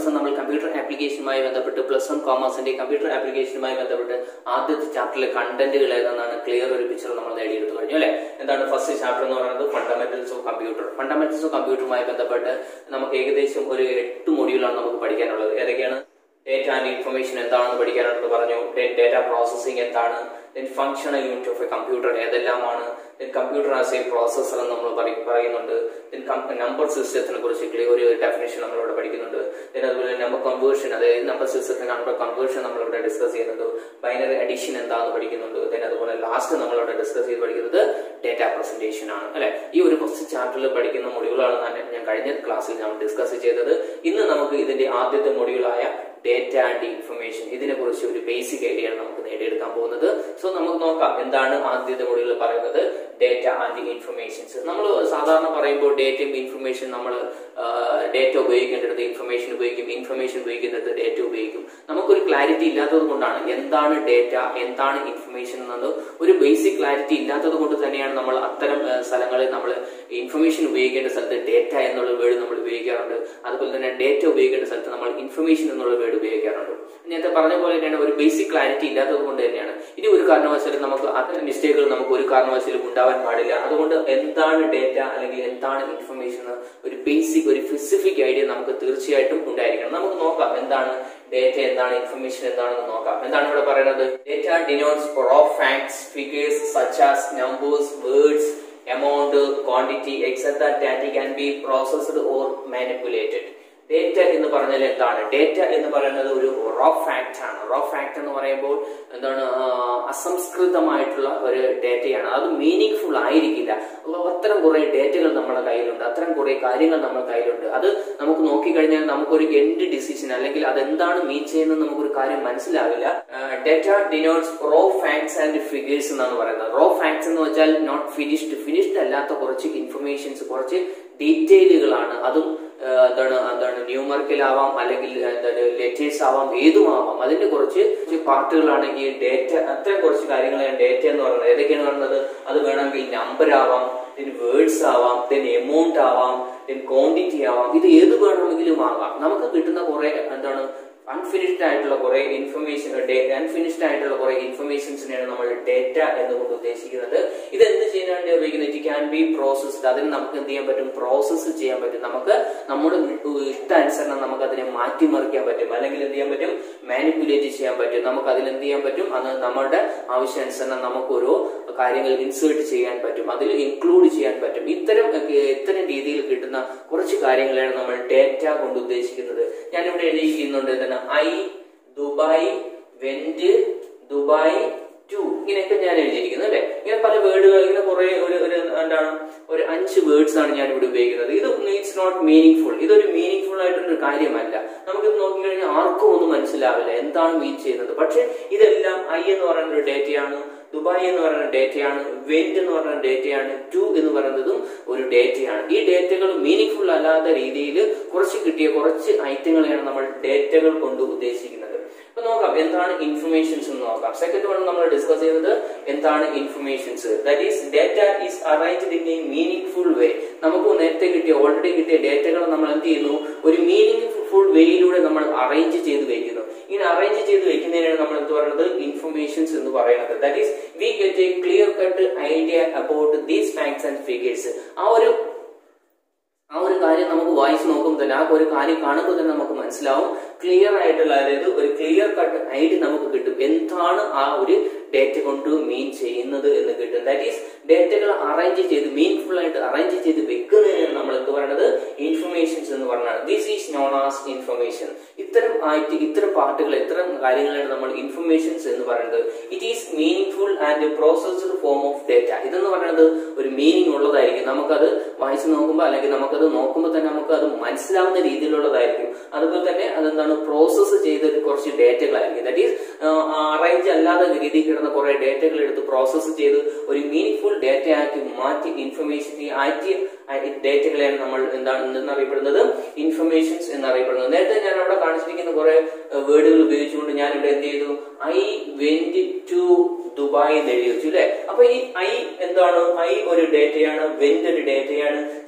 ദിവസം നമ്മൾ കമ്പ്യൂട്ടർ ആപ്ലിക്കേഷനുമായി ബന്ധപ്പെട്ട് പ്ലസ് വൺ കോമേഴ്സിന്റെ കമ്പ്യൂട്ടർ ആപ്ലിക്കേഷനുമായി ബന്ധപ്പെട്ട് ആദ്യത്തെ ചാപ്റ്ററിലെ കണ്ടന്റുകൾ ഏതെന്നാണ് ക്ലിയർ ഒരു പിക്ചർ നമ്മൾ നേടിയെടുത്തു കഴിഞ്ഞു അല്ലെ എന്താണ് ഫസ്റ്റ് ചാപ്റ്റർ എന്ന് പറയുന്നത് fundamentals of computer fundamentals of കമ്പ്യൂട്ടറുമായി ബന്ധപ്പെട്ട് നമുക്ക് ഏകദേശം ഒരു എട്ട് മൊഡ്യൂളാണ് നമുക്ക് പഠിക്കാനുള്ളത് ഏതൊക്കെയാണ് ഡേറ്റ ആൻഡ് ഇൻഫർമേഷൻ എന്താണെന്ന് പഠിക്കാനാണെന്ന് പറഞ്ഞു ഡേറ്റ പ്രോസസ്സിംഗ് എന്താണ് then functional unit of a computer ഏതെല്ലാമാണ് then computer as a processor എന്ന് നമ്മൾ പറയ- പറയുന്നുണ്ട് ദെൻ നമ്പർ സിസ്റ്റത്തിനെ കുറിച്ച് clear ഒരു ഡെഫിനേഷൻ നമ്മളിവിടെ പഠിക്കുന്നുണ്ട് ദെൻ അതുപോലെ നമ്പർ കൺവേർഷൻ അതായത് നമ്പർ സിസ്റ്റത്തിന് നമ്പർ കൺവേർഷൻ നമ്മളിവിടെ ഡിസ്കസ് ചെയ്യുന്നുണ്ട് ബൈനറി അഡിഷൻ എന്താണെന്ന് പഠിക്കുന്നുണ്ട് ദെൻ അതുപോലെ ലാസ്റ്റ് നമ്മളിവിടെ ഡിസ്കസ് ചെയ്ത് പഠിക്കുന്നത് ഡേറ്റ പ്രസന്റേഷൻ ആണ് അല്ലെ ഈ ഒരു ഫസ്റ്റ് ചാപ്റ്ററിൽ പഠിക്കുന്ന മൊഡ്യൂളാണ് ഞാൻ- ഞാൻ കഴിഞ്ഞ ക്ലാസ്സിൽ നമ്മൾ ഡിസ്കസ് ചെയ്തത് ഇന്ന് നമുക്ക് ഇതിന്റെ ആദ്യത്തെ മൊഡ്യൂളായ ഡേറ്റ ആൻഡ് ഇൻഫർമേഷൻ ഇതിനെ കുറിച്ച് ഒരു ബേസിക് ഐഡിയ ആണ് നമുക്ക് നേടിയെടുക്കാൻ പോകുന്നത് സോ നമുക്ക് നോക്കാം എന്താണ് ആദ്യത്തെ മൊഡ്യൂളിൽ പറയുന്നത് ഡേറ്റ ആൻഡ് ഇൻഫർമേഷൻസ് നമ്മൾ സാധാരണ പറയുമ്പോൾ ഡേറ്റയും ഇൻഫർമേഷൻ നമ്മൾ ഡേറ്റ ഉപയോഗിക്കേണ്ടത് ഇൻഫർമേഷൻ ഉപയോഗിക്കും ഇൻഫർമേഷൻ ഉപയോഗിക്കുന്നത് ഡേറ്റ ഉപയോഗിക്കും നമുക്കൊരു ക്ലാരിറ്റി ഇല്ലാത്തത് കൊണ്ടാണ് എന്താണ് ഡേറ്റ എന്താണ് ഇൻഫർമേഷൻ എന്നത് ഒരു ബേസിക് ക്ലാരിറ്റി ഇല്ലാത്തത് കൊണ്ട് തന്നെയാണ് നമ്മൾ അത്തരം ആ, സ്ഥലങ്ങളിൽ നമ്മൾ ഇൻഫർമേഷൻ ഉപയോഗിക്കേണ്ട സ്ഥലത്ത് ഡേറ്റ എന്നുള്ള വേർഡ് നമ്മൾ ഉപയോഗിക്കാറുണ്ട് അതുപോലെ തന്നെ ഡേറ്റ ഉപയോഗിക്കേണ്ട സ്ഥലത്ത് നമ്മൾ ഇൻഫർമേഷൻ എന്നുള്ള വേർഡ് ഉപയോഗിക്കാറുണ്ട് നേരത്തെ പറഞ്ഞ പോലെ തന്നെയാണ് ഒരു ബേസിക് ക്ലാരിറ്റി ഇല്ലാത്തത് കൊണ്ട് തന്നെയാണ് ഇനി ഒരു കാരണവശാലും നമുക്ക് അത്തരം മിസ്റ്റേക്കുകൾ നമുക്ക് ഒരു കാരണവശാലും ഉണ്ടാവാൻ പാടില്ല അതുകൊണ്ട് എന്താണ് ഡേറ്റ അല്ലെങ്കിൽ എന്താണ് ഇൻഫർമേഷൻ എന്ന് ഒരു ബേസിക് ഒരു സ്പെസിഫിക് ഐഡിയ നമുക്ക് തീർച്ചയായിട്ടും ഉണ്ടായിരിക്കണം നമുക്ക് നോക്കാം എന്താണ് ഡേറ്റ എന്താണ് ഇൻഫർമേഷൻ എന്താണെന്ന് നോക്കാം എന്താണ് ഇവിടെ പറയുന്നത് data denotes raw facts figures such as numbers words amount, quantity, etc. Data can be processed or manipulated. Data എന്ന് പറഞ്ഞാൽ എന്താണ് ഡേറ്റ എന്ന് പറയുന്നത് ഒരു റോ ഫാക്ട് ആണ് റോ ഫാക്ട് എന്ന് പറയുമ്പോൾ എന്താണ് ആ, അസംസ്കൃതമായിട്ടുള്ള ഒരു ഡേറ്റയാണ് അത് മീനിങ് ഫുൾ ആയിരിക്കില്ല അപ്പോൾ അത്തരം കുറെ ഡേറ്റകൾ നമ്മുടെ കയ്യിലുണ്ട് അത്തരം കുറെ കാര്യങ്ങൾ നമ്മുടെ കയ്യിലുണ്ട് അത് നമുക്ക് നോക്കിക്കഴിഞ്ഞാൽ നമുക്കൊരു എൻഡ് ഡിസിഷൻ അല്ലെങ്കിൽ അതെന്താണ് മീൻ ചെയ്യുന്നത് നമുക്കൊരു കാര്യം മനസ്സിലാവില്ല data denotes raw facts and figures എന്നാണ് പറയുന്നത് റോ ഫാക്ട്സ് എന്ന് വെച്ചാൽ നോട്ട് ഫിനിഷ്ഡ് ഫിനിഷ്ഡ് അല്ലാത്ത കുറച്ച് ഇൻഫർമേഷൻസ് കുറച്ച് ഡീറ്റെയിലുകളാണ് അതും ആ, എന്താണ് എന്താണ് ന്യൂമറിക്കൽ ആവാം അല്ലെങ്കിൽ എന്താണ് ലെറ്റേഴ്സ് ആവാം ഏതുമാവാം അതിന്റെ കുറച്ച് പാർട്ടുകളാണ് ഈ ഡേറ്റ അത്തരം കുറച്ച് കാര്യങ്ങളാണ് ഡേറ്റ എന്ന് പറയുന്നത് ഏതൊക്കെയാണ് പറയുന്നത് അത് വേണമെങ്കിൽ നമ്പർ ആവാം ദെൻ വേർഡ്സ് ആവാം ദെൻ എമൗണ്ട് ആവാം ദെൻ ക്വാണ്ടിറ്റി ആവാം ഇത് ഏത് വേണമെങ്കിലും ആവാം നമുക്ക് കിട്ടുന്ന കുറെ എന്താണ് അൺഫിനിഷ്ഡ് ആയിട്ടുള്ള കുറെ ഇൻഫർമേഷൻ അൺഫിനിഷ്ഡ് ആയിട്ടുള്ള കുറെ ഇൻഫർമേഷൻസിനെയാണ് നമ്മൾ ഡേറ്റ എന്നുകൊണ്ട് ഉദ്ദേശിക്കുന്നത് ഇത് എന്ത് ചെയ്യാനാണ് ഉപയോഗിക്കുന്നത് ഇറ്റ് ക്യാൻ ബി പ്രോസസ്ഡ് അതിന് നമുക്ക് എന്ത് ചെയ്യാൻ പറ്റും പ്രോസസ്സ് ചെയ്യാൻ പറ്റും നമുക്ക് നമ്മുടെ ഇഷ്ടാനുസരണം നമുക്ക് അതിനെ മാറ്റിമറിക്കാൻ പറ്റും അല്ലെങ്കിൽ എന്ത് ചെയ്യാൻ പറ്റും മാനിപ്പുലേറ്റ് ചെയ്യാൻ പറ്റും നമുക്ക് അതിൽ എന്ത് ചെയ്യാൻ പറ്റും അത് നമ്മുടെ ആവശ്യാനുസരണം നമുക്ക് ഓരോ കാര്യങ്ങൾ ഇൻസേർട്ട് ചെയ്യാൻ പറ്റും അതിൽ ഇൻക്ലൂഡ് ചെയ്യാൻ പറ്റും ഇത്തരം ഒക്കെ ഇത്തരം രീതിയിൽ കിട്ടുന്ന കുറച്ച് കാര്യങ്ങളാണ് നമ്മൾ ഡേറ്റ കൊണ്ട് ഉദ്ദേശിക്കുന്നത് ഞാനിവിടെ എഴുതിയിരിക്കുന്നുണ്ട് എന്താണ് I Dubai went Dubai to ഇങ്ങനെയൊക്കെ ഞാൻ എഴുതിയിരിക്കുന്നത് അല്ലെ ഇങ്ങനെ പല വേർഡുകൾ ഇങ്ങനെ കുറെ ഒരു ഒരു എന്താണ് ഒരു അഞ്ച് വേർഡ്സ് ആണ് ഞാൻ ഇവിടെ ഉപയോഗിക്കുന്നത് ഇത് ഇറ്റ്സ് നോട്ട് മീനിങ് ഫുൾ ഇതൊരു മീനിങ് ഫുൾ ആയിട്ടൊരു കാര്യമല്ല നമുക്കിത് നോക്കിക്കഴിഞ്ഞാൽ ആർക്കും ഒന്നും മനസ്സിലാവില്ല എന്താണ് മീൻ ചെയ്യുന്നത് പക്ഷെ ഇതെല്ലാം ഐ എന്ന് പറയുന്ന ഒരു ഡേറ്റയാണ് ദുബായ് എന്ന് പറയുന്ന ഡേറ്റയാണ് വെന്റ് എന്ന് പറയുന്ന ഡേറ്റയാണ് ടു എന്ന് പറയുന്നതും ഒരു ഡേറ്റയാണ് ഈ ഡേറ്റകൾ മീനിങ് ഫുൾ അല്ലാത്ത രീതിയിൽ കുറച്ച് കിട്ടിയ കുറച്ച് ഐറ്റങ്ങളെയാണ് നമ്മൾ ഡേറ്റകൾ കൊണ്ട് ഉദ്ദേശിക്കുന്നത് അപ്പൊ നോക്കാം എന്താണ് ഇൻഫർമേഷൻസ് എന്ന് നോക്കാം സെക്കൻഡ് വൺ നമ്മൾ ഡിസ്കസ് ചെയ്യുന്നത് എന്താണ് informations that is data is arranged in a meaningful way നമുക്ക് നേരത്തെ കിട്ടിയ ഓൾറെഡി കിട്ടിയ ഡേറ്റകൾ നമ്മൾ എന്ത് ചെയ്യുന്നു ഒരു മീനിങ് ഫുൾ വേയിലൂടെ നമ്മൾ അറേഞ്ച് ചെയ്ത് വെക്കുന്നു ഇങ്ങനെ അറേഞ്ച് ചെയ്ത് വെക്കുന്നതിനാണ് നമ്മൾ എന്ത് പറയുന്നത് ഇൻഫർമേഷൻസ് എന്ന് പറയുന്നത് that is we get a clear cut idea about these facts and figures ആ ഒരു ആ ഒരു കാര്യം നമുക്ക് വായിച്ചു നോക്കുമ്പോൾ തന്നെ ആ ഒരു കാര്യം കാണുമ്പോൾ തന്നെ നമുക്ക് മനസ്സിലാവും ക്ലിയർ ആയിട്ടുള്ള അതായത് ഒരു ക്ലിയർ കട്ട് ഐഡിയ നമുക്ക് കിട്ടും എന്താണ് ആ ഒരു ഡേറ്റ കൊണ്ട് മീൻ ചെയ്യുന്നത് എന്ന് കിട്ടും ദാറ്റ് ഈസ് ഡേറ്റകൾ അറേഞ്ച് ചെയ്ത് മീൻഫുൾ ആയിട്ട് അറേഞ്ച് ചെയ്ത് വെക്കുന്നതിനാണ് നമ്മൾ എന്ത് പറയുന്നത് ഇൻഫർമേഷൻസ് എന്ന് പറഞ്ഞാണ് this is known as information ഇത്തരം ആയിട്ട് ഇത്തരം പാർട്ടുകൾ ഇത്തരം കാര്യങ്ങളാണ് നമ്മൾ ഇൻഫർമേഷൻസ് എന്ന് പറയുന്നത് it is meaningful and processed form of data ഇതെന്ന് പറയുന്നത് ഒരു മീനിങ് ഉള്ളതായിരിക്കും നമുക്കത് വായിച്ചു നോക്കുമ്പോൾ അല്ലെങ്കിൽ നമുക്കത് നോക്കുമ്പോൾ തന്നെ നമുക്ക് അത് മനസ്സിലാവുന്ന രീതിയിലുള്ളതായിരിക്കും അതുപോലെ തന്നെ അതെന്താണ് പ്രോസസ്സ് ചെയ്ത ഒരു കുറച്ച് ഡേറ്റകളായിരിക്കും ദാറ്റ് ഈസ് അറേഞ്ച് അല്ലാത്ത രീതിയിൽ കിടന്ന കുറെ ഡേറ്റകൾ എടുത്ത് പ്രോസസ്സ് ചെയ്ത് ഒരു മീനിങ് ഫുൾ ഡേറ്റ ആക്കി മാറ്റി ഇൻഫർമേഷൻ ആറ്റി ഡേറ്റകളെയാണ് നമ്മൾ എന്താണ് എന്നറിയപ്പെടുന്നത് ഇൻഫർമേഷൻസ് എന്നറിയപ്പെടുന്നത് നേരത്തെ ഞാൻ അവിടെ കാണിച്ചിരിക്കുന്ന കുറെ വേർഡുകൾ ഉപയോഗിച്ചുകൊണ്ട് ഞാൻ ഇവിടെ എന്ത് ചെയ്തു ഐ വെന്റ് ടു ദുബായ് എന്ന് എഴുതി വെച്ചു അല്ലെ അപ്പൊ ഈ ഐ എന്താണ് ഐ ഒരു ഡേറ്റയാണ് വെന്റ് ഒരു ഡേറ്റയാണ്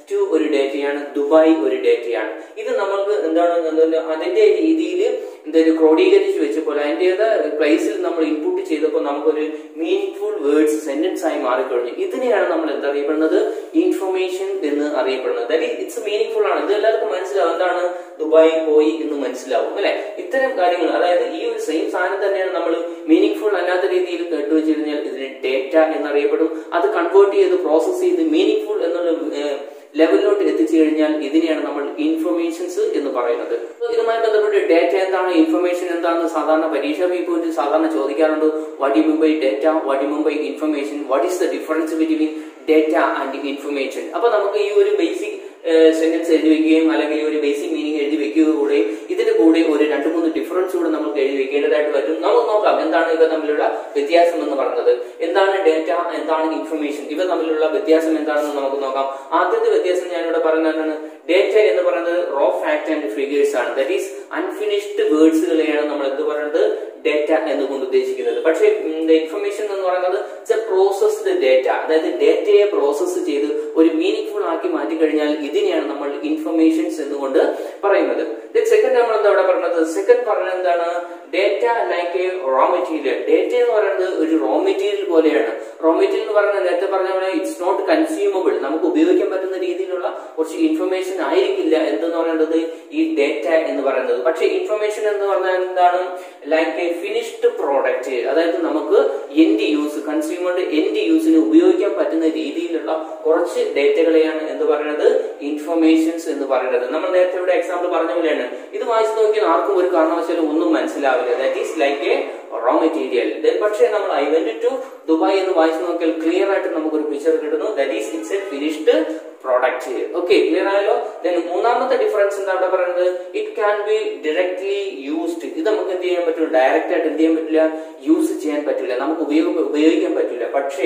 ടു ഒരു ഡേറ്റയാണ് ദുബായ് ഒരു ഡേറ്റയാണ് ഇത് നമുക്ക് എന്താണ് എന്താണ് അതിന്റെ രീതിയിൽ എന്തായാലും ക്രോഡീകരിച്ച് വെച്ചപ്പോൾ അതിൻ്റെത് പ്ലേസിൽ നമ്മൾ ഇൻപുട്ട് ചെയ്തപ്പോൾ നമുക്കൊരു മീനിങ് വേർഡ്സ് സെന്റൻസ് ആയി മാറിക്കഴിഞ്ഞു ഇതിനെയാണ് നമ്മൾ എന്താ അറിയപ്പെടുന്നത് ഇൻഫർമേഷൻ എന്ന് അറിയപ്പെടുന്നത് ദാറ്റ് ഇറ്റ്സ് മീനിങ് ഫുൾ ആണ് ഇത് എല്ലാവർക്കും മനസ്സിലാവും എന്താണ് ദുബായ് പോയി എന്ന് മനസ്സിലാവും അല്ലെ ഇത്തരം കാര്യങ്ങൾ അതായത് ഈ ഒരു സെയിം സാധനം തന്നെയാണ് നമ്മൾ മീനിങ് ഫുൾ അല്ലാത്ത രീതിയിൽ കേട്ടുവെച്ച് കഴിഞ്ഞാൽ ഇതിന് ഡേറ്റ എന്നറിയപ്പെടും അത് കൺവേർട്ട് ചെയ്ത് പ്രോസസ് ചെയ്ത് മീനിങ് ഫുൾ എന്നുള്ള ഏഹ്, ലെവലിലോട്ട് എത്തിച്ചു കഴിഞ്ഞാൽ ഇതിനെയാണ് നമ്മൾ ഇൻഫർമേഷൻസ് എന്ന് പറയുന്നത് So, ഇതുമായി ബന്ധപ്പെട്ട് ഡേറ്റ എന്താണ് ഇൻഫർമേഷൻ എന്താണെന്ന് സാധാരണ പരീക്ഷാ പോയിന്റ് സാധാരണ ചോദിക്കാറുണ്ട് what you mean by data what you mean by information what is the difference between data and information അപ്പൊ നമുക്ക് ഈ ഒരു ബേസിക് സെന്റൻസ് എഴുതി വെക്കുകയും അല്ലെങ്കിൽ ഈ ഒരു ബേസിക് മീനിങ് എഴുതി വെക്കുക കൂടെ ഇതിന്റെ കൂടെ ഒരു രണ്ട് മൂന്ന് ഡിഫറൻസ് കൂടെ നമുക്ക് എഴുതി വെക്കേണ്ടതായിട്ട് പറ്റും നമുക്ക് നോക്കാം എന്താണ് ഇവ തമ്മിലുള്ള വ്യത്യാസം എന്ന് പറയുന്നത് എന്താണ് ഡേറ്റ എന്താണ് ഇൻഫർമേഷൻ ഇവ തമ്മിലുള്ള വ്യത്യാസം എന്താണെന്ന് നമുക്ക് നോക്കാം ആദ്യത്തെ വ്യത്യാസം ഞാനിവിടെ പറയുന്നതാണ് ഡേറ്റ എന്ന് പറയുന്നത് റോ ഫാക്ട് ആൻഡ് ഫിഗേഴ്സ് ആണ് ദാറ്റ് ഈസ് അൺഫിനിഷ്ഡ് വേർഡ്സുകളെയാണ് നമ്മൾ എന്ത് പറയുന്നത് ഡേറ്റ എന്നുകൊണ്ട് ഉദ്ദേശിക്കുന്നത് പക്ഷേ ഇൻഫർമേഷൻ എന്ന് പറയുന്നത് ഇറ്റ്സ് എ പ്രോസസ്ഡ് ഡേറ്റ അതായത് ഡേറ്റയെ പ്രോസസ്സ് ചെയ്ത് ഒരു മീനിങ് ഫുൾ ആക്കി മാറ്റി കഴിഞ്ഞാൽ ഇതിനെയാണ് നമ്മൾ ഇൻഫർമേഷൻസ് എന്നുകൊണ്ട് പറയുന്നത് സെക്കൻഡ് നമ്മൾ എന്താ ഇവിടെ പറയുന്നത് സെക്കൻഡ് പറഞ്ഞത് എന്താണ് data like a raw material data എന്ന് പറയുന്നത് ഒരു റോ മെറ്റീരിയൽ പോലെയാണ് റോ മെറ്റീരിയൽ എന്ന് പറയുന്നത് നേരത്തെ പറഞ്ഞ പോലെ ഇറ്റ്സ് നോട്ട് കൺസ്യൂമബിൾ നമുക്ക് ഉപയോഗിക്കാൻ പറ്റുന്ന രീതിയിലുള്ള കുറച്ച് ഇൻഫർമേഷൻ ആയിരിക്കില്ല എന്തെന്ന് പറയുന്നത് ഈ ഡേറ്റ എന്ന് പറയുന്നത് പക്ഷേ ഇൻഫർമേഷൻ എന്ന് പറഞ്ഞാൽ എന്താണ് ലൈക്ക് എ ഫിനിഷ്ഡ് പ്രോഡക്റ്റ് അതായത് നമുക്ക് എൻഡ് യൂസ് കൺസ്യൂമറുടെ എൻഡ് യൂസിന് ഉപയോഗിക്കാൻ പറ്റുന്ന രീതിയിലുള്ള കുറച്ച് ഡേറ്റകളെയാണ് എന്ത് പറയുന്നത് ഇൻഫർമേഷൻസ് എന്ന് പറയുന്നത് നമ്മൾ നേരത്തെ ഇവിടെ എക്സാമ്പിൾ പറഞ്ഞ പോലെയാണ് ഇത് വായിച്ചു നോക്കിയാൽ ആർക്കും ഒരു കാരണവശാലും ഒന്നും മനസ്സിലാവില്ല that is like a raw material പക്ഷേ നമ്മൾ ഐ വെന്റ് ടു ദുബായ് എന്ന് വായിച്ചു നോക്കിയാൽ ക്ലിയർ ആയിട്ട് നമുക്കൊരു പിക്ചർ കിട്ടുന്നു that is it's a finished product okay clear ആയല്ലോ ദെൻ മൂന്നാമത്തെ ഡിഫറൻസ് എന്താ അവിടെ പറയുന്നത് it can be directly used ഇത് നമുക്ക് എന്ത് ചെയ്യാൻ പറ്റും ഡയറക്റ്റ് ആയിട്ട് എന്ത് ചെയ്യാൻ പറ്റില്ല യൂസ് ചെയ്യാൻ പറ്റില്ല നമുക്ക് ഉപയോഗ ഉപയോഗിക്കാൻ പറ്റില്ല പക്ഷേ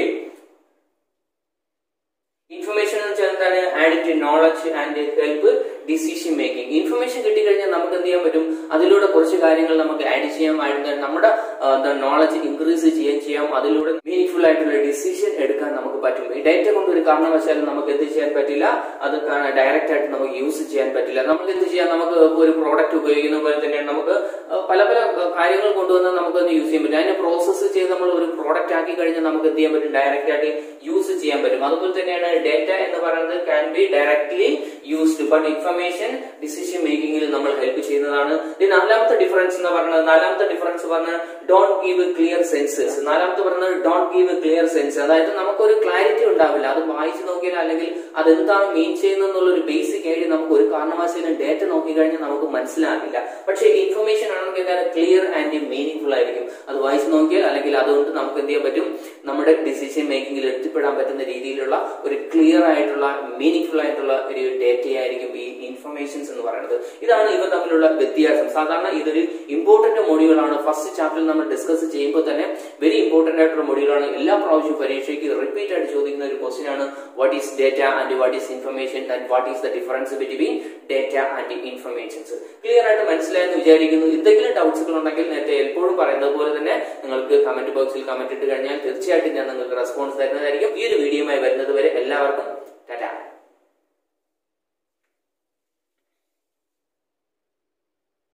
ഇൻഫർമേഷൻ എന്ന് വെച്ചാൽ എന്താണ് add knowledge and help decision making information കിട്ടിക്കഴിഞ്ഞാൽ നമുക്ക് എന്ത് ചെയ്യാൻ പറ്റും അതിലൂടെ കുറച്ച് കാര്യങ്ങൾ നമുക്ക് ആഡ് ചെയ്യാം ആഡ് നമ്മുടെ നോളജ് ഇൻക്രീസ് ചെയ്യാൻ ചെയ്യാം അതിലൂടെ മീനിങ് ആയിട്ടുള്ള ഡിസിഷൻ എടുക്കാൻ നമുക്ക് പറ്റും ഈ ഡേറ്റ കൊണ്ട് ഒരു കാരണവശാലും നമുക്ക് എന്ത് ചെയ്യാൻ പറ്റില്ല അത് ഡയറക്റ്റ് ആയിട്ട് നമുക്ക് യൂസ് ചെയ്യാൻ പറ്റില്ല നമുക്ക് എന്ത് ചെയ്യാം നമുക്ക് ഒരു പ്രോഡക്റ്റ് ഉപയോഗിക്കുന്ന പോലെ തന്നെയാണ് നമുക്ക് ആ, പല പല കാര്യങ്ങൾ കൊണ്ടുവന്ന് നമുക്ക് അത് യൂസ് ചെയ്യാൻ പറ്റും അതിനെ പ്രോസസ്സ് ചെയ്ത് നമ്മൾ ഒരു പ്രോഡക്റ്റ് ആക്കി കഴിഞ്ഞാൽ നമുക്ക് എന്ത് ചെയ്യാൻ പറ്റും ഡയറക്റ്റ് ആയിട്ട് യൂസ് ചെയ്യാൻ പറ്റും അതുപോലെ തന്നെയാണ് ഡേറ്റ എന്ന് പറയുന്നത് can be directly used but information decision മേക്കിംഗിൽ നമ്മൾ ഹെൽപ്പ് ചെയ്യുന്നതാണ് ഈ നാലാമത്തെ ഡിഫറൻസ് എന്ന് പറയുന്നത് നാലാമത്തെ ഡിഫറൻസ് പറഞ്ഞാൽ ഡോണ്ട് ഗീവ് ക്ലിയർ സെൻസസ് നാലാമത്തെ പറയുന്നത് ഡോണ്ട് ഗീവ് ക്ലിയർ സെൻസ് അതായത് നമുക്കൊരു ക്ലാരിറ്റി ഉണ്ടാവില്ല അത് വായിച്ചു നോക്കിയാൽ അല്ലെങ്കിൽ അതെന്താണ് മീൻ ചെയ്യുന്നത് എന്നുള്ള ഒരു ബേസിക് ഐഡിയ നമുക്ക് ഒരു കാരണവശാലും ഡേറ്റ നോക്കി കഴിഞ്ഞാൽ നമുക്ക് മനസ്സിലാകില്ല പക്ഷേ ഇൻഫർമേഷൻ ആണെങ്കിൽ ക്ലിയർ ആൻഡ് മീനിങ് ഫുൾ ആയിരിക്കും അത് വായിച്ചു നോക്കിയാൽ അല്ലെങ്കിൽ അതുകൊണ്ട് നമുക്ക് എന്ത് ചെയ്യാൻ പറ്റും നമ്മുടെ ഡിസിഷൻ മേക്കിംഗിൽ എത്തിപ്പെടാൻ പറ്റുന്ന രീതിയിലുള്ള ഒരു ക്ലിയർ ആയിട്ടുള്ള മീനിങ് ഫുൾ ആയിട്ടുള്ള ഒരു ഡേറ്റ ആയിരിക്കും ഈ ഇൻഫർമേഷൻസ് എന്ന് പറയുന്നത് ഇതാണ് ഇവ തമ്മിലുള്ള വ്യത്യാസം സാധാരണ ഇതൊരു ഇമ്പോർട്ടന്റ് മൊഡ്യൂളാണ് ഫസ്റ്റ് ചാപ്റ്ററിൽ നമ്മൾ ഡിസ്കസ് ചെയ്യുമ്പോൾ തന്നെ വെരി ഇമ്പോർട്ടന്റ് ആയിട്ടുള്ള മൊഡ്യൂളാണ് എല്ലാ പ്രാവശ്യവും പരീക്ഷയ്ക്ക് റിപ്പീറ്റ് ആയിട്ട് ചോദിക്കുന്ന ഒരു ക്വസ്റ്റ്യൻ ആണ് what is data and what is information and what is the difference between data and informations clear ആയിട്ട് മനസ്സിലായെന്ന് വിചാരിക്കുന്നു എന്തെങ്കിലും ഡൗട്ട്സുകൾ ഉണ്ടെങ്കിൽ നേരത്തെ എപ്പോഴും പറയുന്നത് പോലെ തന്നെ നിങ്ങൾക്ക് കമന്റ് ബോക്സിൽ കമന്റ് ഇട്ട് കഴിഞ്ഞാൽ തീർച്ചയായിട്ടും ഞാൻ നിങ്ങൾക്ക് റെസ്പോൺസ് തരുന്നതായിരിക്കും ഈ ഒരു വീഡിയോയുമായി വരുന്നത് വരെ എല്ലാവർക്കും ടാറ്റ